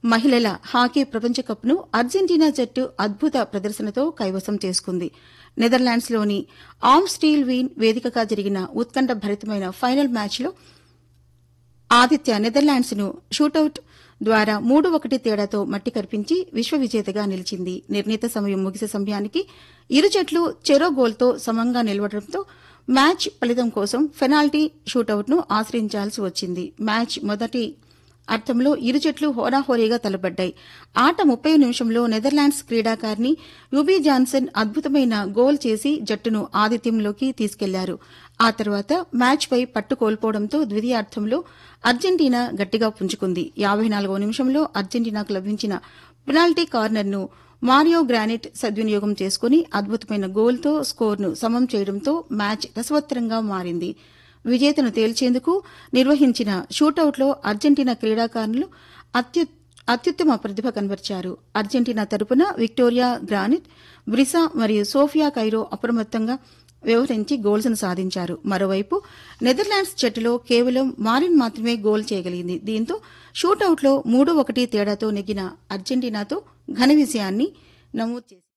మహిళల హాకీ ప్రపంచ కప్ను అర్జెంటీనా జట్టు అద్భుత ప్రదర్శనతో కైవసం చేసుకుంది నెదర్లాండ్స్లోని ఆమ్ స్టీల్ వీన్ వేదికగా జరిగిన ఉత్కంఠ భరితమైన ఫైనల్ మ్యాచ్లో ఆదిత్య నెదర్లాండ్స్ ను షూటౌట్ ద్వారా మూడు ఒకటి తేడాతో మట్టి కరిపించి విశ్వ విజేతగా నిలిచింది నిర్ణీత సమయం ముగిసే సమయానికి ఇరు జట్లు చెరో గోల్తో సమంగా నిలవడంతో మ్యాచ్ ఫలితం కోసం పెనాల్టీ షూటౌట్ ను ఆశ్రయించాల్సి వచ్చింది మ్యాచ్ మొదటి అర్థంలో ఇరు జట్లు హోరాహోరీగా తలబడ్డాయి ఆట ముప్పై నిమిషంలో నెదర్లాండ్స్ క్రీడాకారిణి యుబీ జాన్సన్ అద్భుతమైన గోల్ చేసి జట్టును ఆధిత్యంలోకి తీసుకెళ్లారు ఆ తర్వాత మ్యాచ్పై పట్టు కోల్పోవడంతో ద్వితీయార్థంలో అర్జెంటీనా గట్టిగా పుంజుకుంది యాబై నాలుగో నిమిషంలో అర్జెంటీనాకు లభించిన పెనాల్టీ కార్నర్ను మారియో గ్రానైట్ సద్వినియోగం చేసుకుని అద్భుతమైన గోల్తో స్కోర్ను సమం చేయడంతో మ్యాచ్ రసవత్తరంగా మారింది విజేతను తేల్చేందుకు నిర్వహించిన షూటౌట్లో అర్జెంటీనా క్రీడాకారులు అత్యు- అత్యుత్తమ ప్రతిభ కనబరిచారు అర్జెంటీనా తరపున విక్టోరియా గ్రానిట్ బ్రిసా మరియు సోఫియా కైరో అప్రమత్తంగా వ్యవహరించి గోల్స్ను సాధించారు మరోవైపు నెదర్లాండ్స్ జట్టులో కేవలం మారిన్ మాత్రమే గోల్ చేయగలిగింది దీంతో షూటౌట్లో మూడు ఒకటి తేడాతో నెగ్గిన అర్జెంటీనాతో ఘన విజయాన్ని నమోదు చేసింది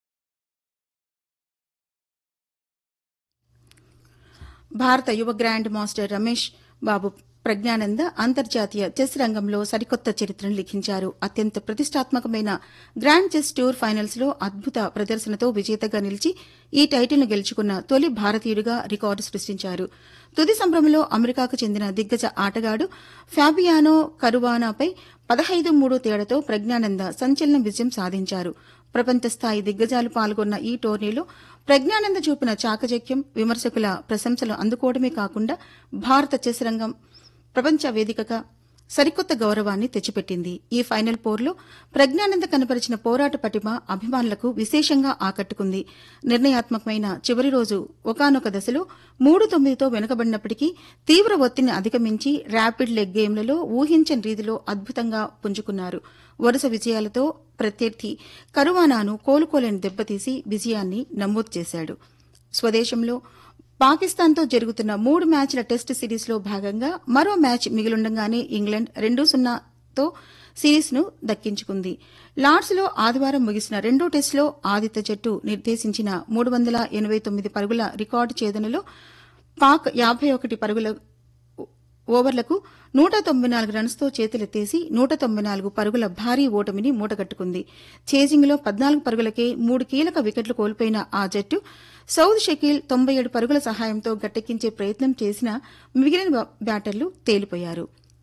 భారత యువ గ్రాండ్ మాస్టర్ రమేష్ బాబు ప్రజ్ఞానంద అంతర్జాతీయ చెస్ రంగంలో సరికొత్త చరిత్రను లిఖించారు అత్యంత ప్రతిష్టాత్మకమైన గ్రాండ్ చెస్ టూర్ ఫైనల్స్ లో అద్భుత ప్రదర్శనతో విజేతగా నిలిచి ఈ టైటిల్ను గెలుచుకున్న తొలి భారతీయుడిగా రికార్డు సృష్టించారు తుది సంభ్రమంలో అమెరికాకు చెందిన దిగ్గజ ఆటగాడు ఫ్యాబియానో కరువానాపై పదహైదు మూడు తేడాతో ప్రజ్ఞానంద సంచలన విజయం సాధించారు ప్రపంచ స్థాయి దిగ్గజాలు పాల్గొన్న ఈ టోర్నీలో ప్రజ్ఞానంద చూపిన చాకచక్యం విమర్శకుల ప్రశంసలు అందుకోవడమే కాకుండా భారత చెస్ రంగం ప్రపంచ వేదికగా సరికొత్త గౌరవాన్ని తెచ్చిపెట్టింది ఈ ఫైనల్ పోర్లో ప్రజ్ఞానంద కనపరిచిన పోరాట పటిమ అభిమానులకు విశేషంగా ఆకట్టుకుంది నిర్ణయాత్మకమైన చివరి రోజు ఒకానొక దశలో మూడు తొమ్మిదితో వెనుకబడినప్పటికీ తీవ్ర ఒత్తిడిని అధిగమించి ర్యాపిడ్ లెగ్ గేమ్లలో ఊహించని రీతిలో అద్భుతంగా పుంజుకున్నారు వరుస విజయాలతో ప్రత్యర్థి కరువానాను కోలుకోలేని దెబ్బతీసి విజయాన్ని నమోదు చేశాడు స్వదేశంలో పాకిస్తాన్తో జరుగుతున్న మూడు మ్యాచ్ల టెస్ట్ సిరీస్లో భాగంగా మరో మ్యాచ్ మిగిలుండగానే ఇంగ్లాండ్ రెండు సున్నాతో సిరీస్ను దక్కించుకుంది లార్డ్స్లో ఆదివారం ముగిసిన రెండో టెస్టులో ఆదిత్య జట్టు నిర్దేశించిన మూడు వందల ఎనబై తొమ్మిది పరుగుల రికార్డు ఛేదనలో పాక్ యాబై ఒకటి పరుగుల ఓవర్లకు నూట తొంభై నాలుగు రన్స్తో చేతులెత్తేసి నూట తొంభై నాలుగు పరుగుల భారీ ఓటమిని మూటగట్టుకుంది చేజింగ్లో పద్నాలుగు పరుగులకే మూడు కీలక వికెట్లు కోల్పోయిన ఆ జట్టు సౌద్ షకీల్ తొంభై ఏడు పరుగుల సహాయంతో గట్టెక్కించే ప్రయత్నం చేసినా మిగిలిన బ్యా- బ్యాటర్లు తేలిపోయారు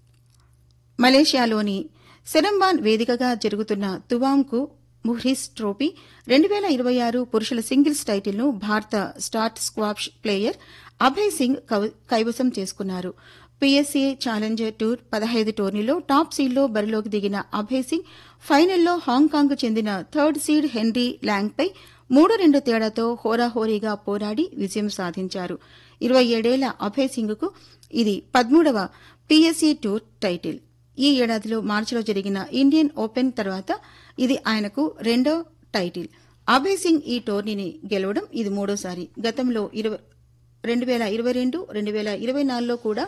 మలేషియాలోని సెరంబాన్ వేదికగా జరుగుతున్న తువాంకు ముహ్రిస్ ట్రోఫీ రెండు వేల ఇరవై ఆరు పురుషుల సింగిల్స్ టైటిల్ను భారత start squash player Abhay Singh కవ- కైవసం చేసుకున్నారు పీఎస్సీఏ ఛాలెంజర్ టూర్ పదహైదు టోర్నీలో టాప్ సీడ్లో బరిలోకి దిగిన అభయ్ సింగ్ ఫైనల్లో హాంకాంగ్కు చెందిన థర్డ్ సీడ్ హెన్రీ ల్యాంగ్పై మూడు రెండు తేడాతో హోరాహోరీగా పోరాడి విజయం సాధించారు ఇరవై ఏడేళ్ల అభయ్ సింగ్కు ఇది పదమూడవ పీఎస్సీ టూర్ టైటిల్ ఈ ఏడాదిలో మార్చిలో జరిగిన ఇండియన్ ఓపెన్ తర్వాత ఇది ఆయనకు రెండో టైటిల్ అభయ్ సింగ్ ఈ టోర్నీని గెలవడం ఇది మూడోసారి గతంలో ఇరవై రెండు వేల ఇరవై రెండు రెండు వేల ఇరవై నాలుగులో కూడా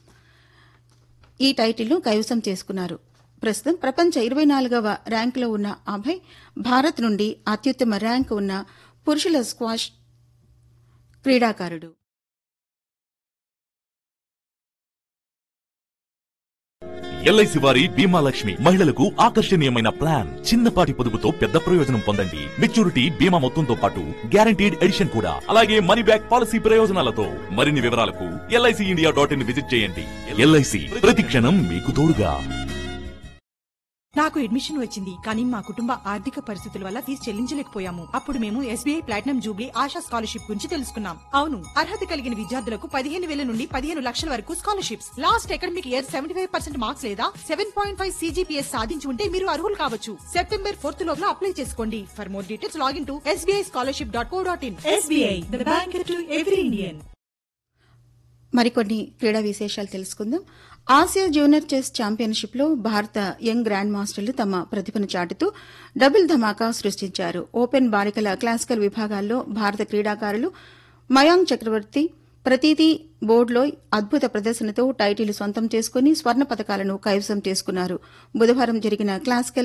ఈ టైటిల్ను కైవసం చేసుకున్నారు ప్రస్తుతం ప్రపంచ ఇరవై నాలుగవ ర్యాంకులో ఉన్న అభయ్ భారత్ నుండి అత్యుత్తమ ర్యాంక్ ఉన్న పురుషుల స్క్వాష్ క్రీడాకారుడు ఎల్ఐసి వారి బీమా లక్ష్మి మహిళలకు ఆకర్షణీయమైన ప్లాన్ చిన్నపాటి పొదుపుతో పెద్ద ప్రయోజనం పొందండి మెచ్యూరిటీ బీమా మొత్తంతో పాటు గ్యారంటీడ్ ఎడిషన్ కూడా అలాగే మనీ బ్యాక్ పాలసీ ప్రయోజనాలతో మరిన్ని వివరాలకు LIC India dot in visit చేయండి ఎల్ఐసి ప్రతి క్షణం మీకు తోడుగా నాకు అడ్మిషన్ వచ్చింది కానీ మా కుటుంబ ఆర్థిక పరిస్థితుల వల్ల ఫీజు చెల్లించలేకపోయాము అప్పుడు మేము SBI platinum jubilee Asha scholarship గురించి తెలుసుకున్నాం అవును అర్హత కలిగిన విద్యార్థులకు పదిహేను వేల నుండి పదిహేను లక్షల వరకు scholarships last academic year seventy five percent marks లేదా సెవెన్ పాయింట్ ఫైవ్ సీజీపీఎస్ సాధించి ఉంటే మీరు అర్హులు కావచ్చు సెప్టెంబర్ ఫోర్త్ లోపల అప్లై చేసుకోండి for more details login to SBI scholarship dot co dot in SBI the bank to every Indian మరికొన్ని క్రీడా విశేషాలు తెలుసుకుందాం ఆసియా జూనియర్ చెస్ ఛాంపియన్షిప్లో భారత యంగ్ గ్రాండ్ మాస్టర్లు తమ ప్రతిభను చాటుతూ డబుల్ ధమాకా సృష్టించారు ఓపెన్ బాలికల క్లాసికల్ విభాగాల్లో భారత క్రీడాకారులు మయాంక్ చక్రవర్తి ప్రతీతి బోర్డులో అద్భుత ప్రదర్శనతో టైటిల్ సొంతం చేసుకుని స్వర్ణ పతకాలను కైవసం చేసుకున్నారు బుధవారం జరిగిన క్లాసికల్